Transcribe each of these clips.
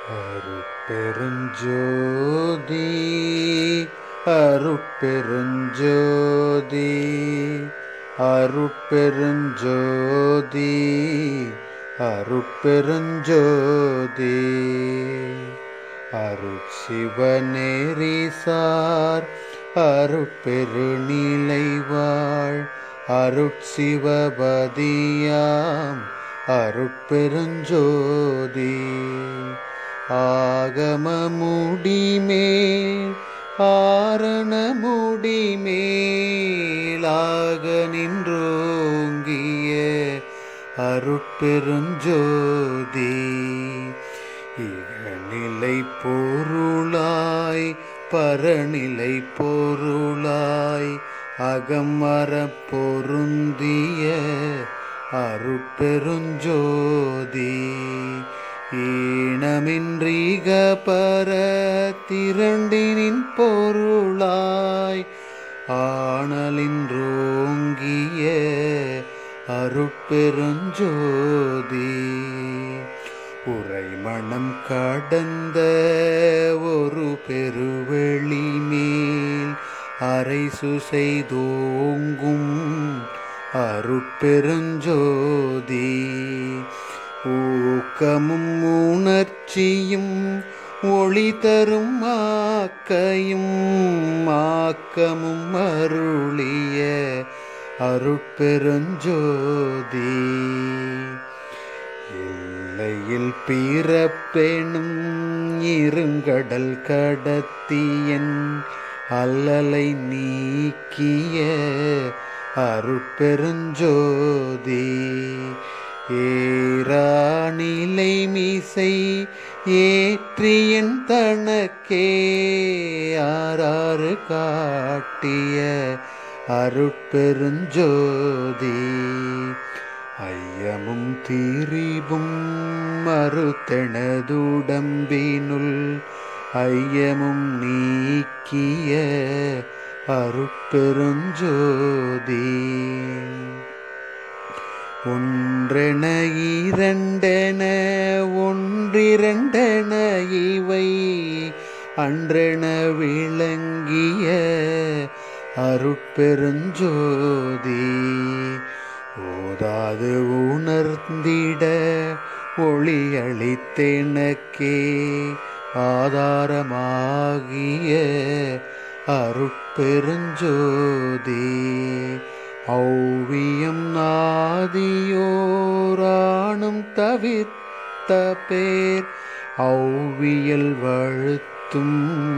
அருட்பெருஞ்சோதி அருட்பெருஞ்சோதி அருட்பெருஞ்சோதி அருட்பெருஞ்சோதி அருட்சிவநேரிசார் அருட்பெருநிலைவாழ் அருட்சிவபதியாம் அருட்பெருஞ்சோதி ஆகம முடிமேல் ஆரண முடிமேலாக நின்றோங்கிய அருட்பெருஞ்சோதி இகநிலை பொருளாய் பரநிலை பொருளாய் அகமர பொருந்திய அருட்பெருஞ்சோதி ஈனமின்றிக பர திரண்டினின் பொருளாய் ஆணலின்றோங்கிய அருட்பெருஞ்சோதி உரைமணம் கடந்த ஒரு பெருவெளி மேல் அரை சுசெய்தோங்கும் அருட்பெருஞ்சோதி ஊக்கமும் உணர்ச்சியும் ஒளி தரும் ஆக்கையும் ஆக்கமும் அருளிய அருட்பெருஞ்சோதி எல்லையில் பிறப்பெனும் இருங்கடல் கடத்தியன் அல்லலை நீக்கிய அருட்பெருஞ்சோதி ஏராநிலை மீசை ஏற்றியன் தனக்கே ஆறாறு காட்டிய அருட்பெருஞ்சோதி ஐயமும் திரிபும் மறுத்தெனதுடம்பினுள் ஐயமும் நீக்கிய அருட்பெருஞ்சோதி ஒன்றென இரண்டென ஒன்றிரண்டென இவை அன்றென விளங்கிய அருட்பெருஞ்சோதி ஓதாது உணர்ந்திட ஒளியளித்தெனக்கே ஆதாரமாகிய அருட்பெருஞ்சோதி ஔவியம் நாதியோரானும் தவிர்த்த பேர் ஔவியல் வழுத்தும்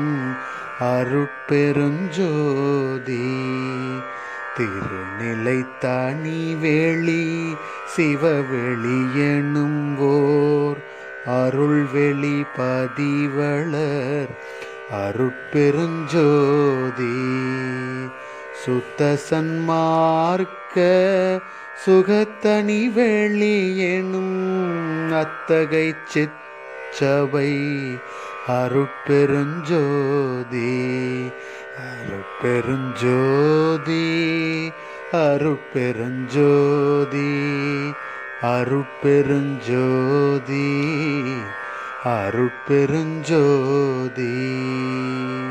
அருட்பெருஞ்சோதி திருநிலை தனி வெளி சிவவெளி எனும்போர் அருள்வெளி பதிவளர் அருட்பெருஞ்சோதி சுத்த சன்மார்க்க சுகத்தனி வெளி எனும் அத்தகை சிச்சபை அருட்பெருஞ்சோதி அருட்பெருஞ்சோதி அருட்பெருஞ்சோதி அருட்பெருஞ்சோதி அருட்பெருஞ்சோதி